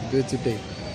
ഇത് വെച്ചിട്ടേ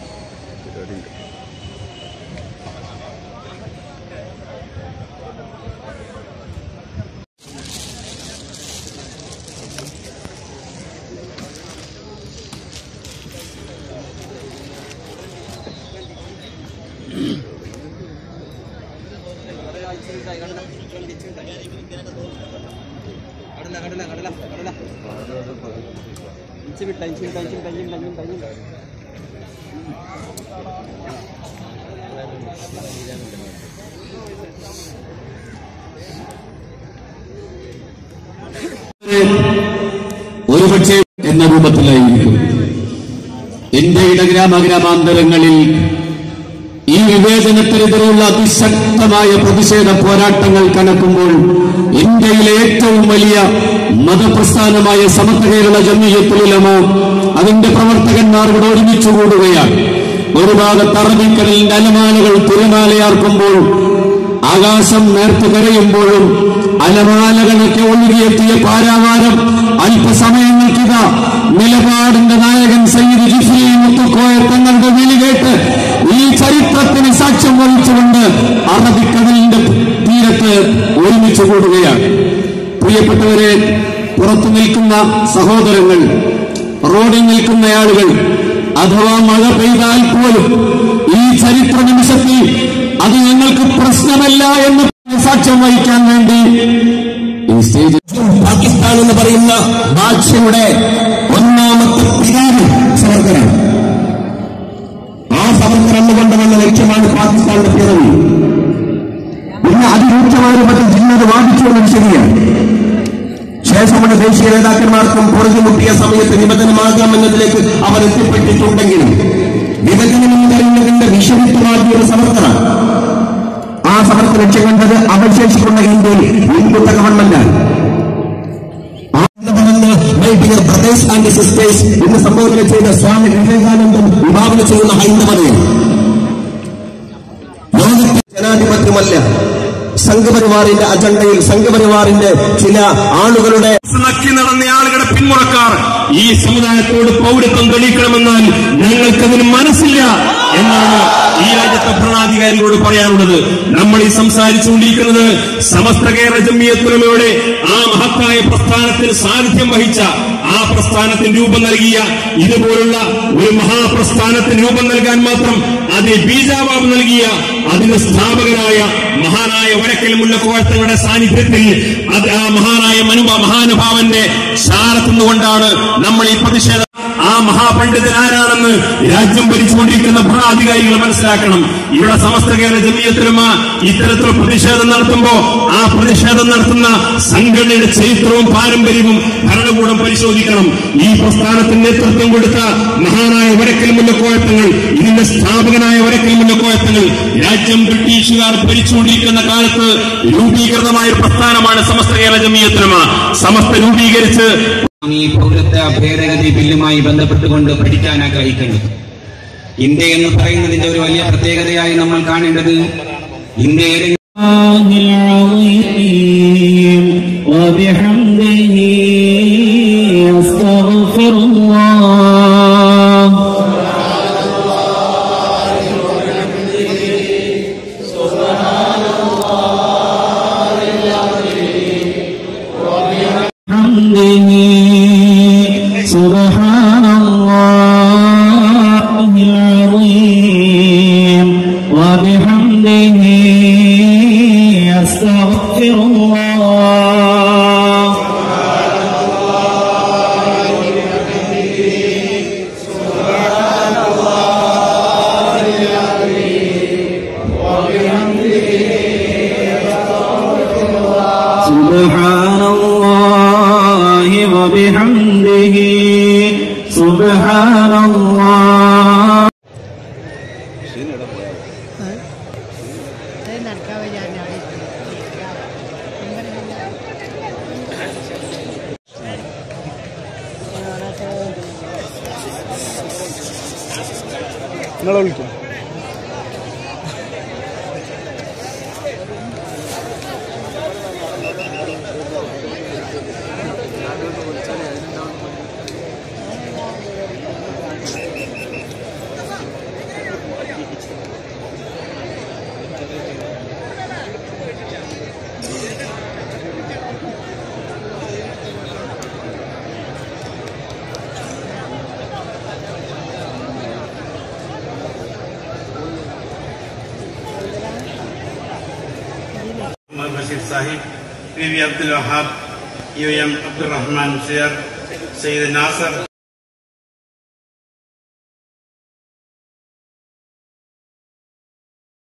ഒരുപക്ഷെ എന്ന രൂപത്തിലായിരിക്കും ഇന്ത്യയുടെ ഗ്രാമഗ്രാമാന്തരങ്ങളിൽ ഈ വിവേചനത്തിനെതിരെയുള്ള അതിശക്തമായ പ്രതിഷേധ പോരാട്ടങ്ങൾ കണക്കുമ്പോൾ ഇന്ത്യയിലെ ഏറ്റവും വലിയ മതപ്രസ്ഥാനമായ സമത്വ കേരള ജമീയത്തുലമ അതിന്റെ പ്രവർത്തകന്മാർ ഇവിടെ ഒരുമിച്ച് കൂടുകയാണ് ഒരു ഭാഗത്ത് അറബിക്കടലിന്റെ അലമാലകൾ തിരമാലയാർക്കുമ്പോൾ ആകാശം നേർത്ത് കരയുമ്പോഴും അലമാലകളൊക്കെ ഒഴുകിയെത്തിയ പാരാവാരം അല്പസമയങ്ങൾക്കിത നിലപാടിന്റെ നായകൻ സയ്യിദ് ജിഫ്രി മുത്തുക്കോയ തങ്ങളുടെ വിളി കേട്ട് ഈ ചരിത്രത്തിന് സാക്ഷ്യം വഹിച്ചുകൊണ്ട് അറബിക്കടലിന്റെ തീരത്ത് ഒരുമിച്ച് കൂടുകയാണ് പ്രിയപ്പെട്ടവരെ പുറത്തു നിൽക്കുന്ന സഹോദരങ്ങൾ റോഡിൽ നിൽക്കുന്ന ആളുകൾ അഥവാ മഴ പെയ്താൽ പോലും ഈ ചരിത്ര നിമിഷത്തിൽ അത് ഞങ്ങൾക്ക് പ്രശ്നമല്ല എന്ന് സാക്ഷ്യം വഹിക്കാൻ വേണ്ടി ഈ സ്റ്റേജ് പാകിസ്ഥാൻ എന്ന് പറയുന്ന ഭാഷയുടെ ഒന്നാമത്തെ പിതാവ് സമർത്ഥനാണ് ആ സമർത്ഥനം എന്നുകൊണ്ടുള്ള ലക്ഷ്യമാണ് പാകിസ്ഥാന്റെ പിറവി പിന്നെ അതിരൂക്ഷമായ രൂപത്തിൽ ജിന്നത് വാദിച്ചു എന്നത് ശരിയാണ് ശേഷമുള്ള ദേശീയ നേതാക്കന്മാർക്കും പുറകുമുട്ടിയ സമയത്ത് വിഭജനമാകാമെന്നതിലേക്ക് അവർ എത്തിപ്പെട്ടിട്ടുണ്ടെങ്കിലും വിഭജനം എന്ന് പറയുന്നതിന്റെ വിഷമിത്തമാക്കിയ ഒരു സമർത്ഥനാണ് ആ സമരത്തെ ലക്ഷ്യം കണ്ടത് അവശേഷിക്കുന്ന ഇന്ത്യയിൽ ഹിന്ദുത്വ ഗവൺമെന്റാണ് my dear brothers and sisters എന്ന് സംബോധന ചെയ്ത സ്വാമി വിവേകാനന്ദൻ വിഭാവന ചെയ്യുന്ന ഹൈന്ദവതയാണ് ലോകത്തെ ജനാധിപത്യമല്ല സംഘപരിവാറിന്റെ അജണ്ടയിൽ സംഘപരിവാറിന്റെ ചില ആളുകളുടെ നക്കി നടന്ന ആളുകളുടെ പിന്മുറക്കാർ ഈ സമുദായത്തോട് പൗരത്വം തെളിയിക്കണമെന്നാൽ ഞങ്ങൾക്കതിന് മനസ്സില്ല എന്നാണ് ഈ രാജ്യത്തെ ഭരണാധികാരികളോട് പറയാനുള്ളത് നമ്മൾ ഈ സംസാരിച്ചുകൊണ്ടിരിക്കുന്നത് സമസ്ത കേരള ജമ്മിയത്തുലമയുടെ ആ മഹത്തായ പ്രസ്ഥാനത്തിന് സാന്നിധ്യം വഹിച്ച ആ പ്രസ്ഥാനത്തിന് രൂപം നൽകിയ ഇതുപോലുള്ള ഒരു മഹാപ്രസ്ഥാനത്തിന് രൂപം നൽകാൻ മാത്രം അതിന് ബീജാഭാവം നൽകിയ അതിന്റെ സ്ഥാപകനായ മഹാനായ വടക്കൽ മുല്ലക്കോഴത്തങ്ങളുടെ സാന്നിധ്യത്തിൽ അത് ആ മഹാനായ മനുഭ മഹാനുഭാവന്റെ ശാരത്തുന്നുകൊണ്ടാണ് നമ്മൾ ഈ പ്രതിഷേധം ആ മഹാപണ്ഡിതൻ ആരാണെന്ന് രാജ്യം ഭരിച്ചുകൊണ്ടിരിക്കുന്ന ഭരണാധികാരികൾ മനസ്സിലാക്കണം ഇവിടെ സമസ്ത കേരള ജമീയത്തിലുമ ഇത്തരത്തിൽ പ്രതിഷേധം നടത്തുമ്പോ ആ പ്രതിഷേധം നടത്തുന്ന സംഘടനയുടെ ചരിത്രവും പാരമ്പര്യവും ഭരണകൂടം പരിശോധിക്കണം ഈ പ്രസ്ഥാനത്തിന് നേതൃത്വം കൊടുത്ത മഹാനായ വരക്കൽ മുല്ലക്കോഴത്തങ്ങൾ ഇതിന്റെ സ്ഥാപകനായ വരക്കൽ മുല്ലക്കോഴത്തങ്ങൾ രാജ്യം ബ്രിട്ടീഷുകാർ ഭരിച്ചുകൊണ്ടിരിക്കുന്ന കാലത്ത് രൂപീകൃതമായ ഒരു പ്രസ്ഥാനമാണ് സമസ്ത കേരള ജമീയത്തിലുമ സമസ്ത രൂപീകരിച്ച് ഈ പൗരത്വ ഭേദഗതി ബില്ലുമായി ബന്ധപ്പെട്ടുകൊണ്ട് പഠിക്കാൻ ആഗ്രഹിക്കുന്നത് ഇന്ത്യ എന്ന് പറയുന്നതിന്റെ ഒരു വലിയ പ്രത്യേകതയായി നമ്മൾ കാണേണ്ടത് ഇന്ത്യയുടെ العظيم وبحمده أستغفر الله حمده سبحان الله العظيم وبحمده أستغفر الله سبحان الله وبحمده سبحان الله അത് നടക്കാൻ വയ്യ ഞാൻ നിങ്ങളെ വിളിക്കും Rasheed Sahib P V Abdul Wahab U M Abdurahman ഷെയർ സയ്യിദ് നാസർ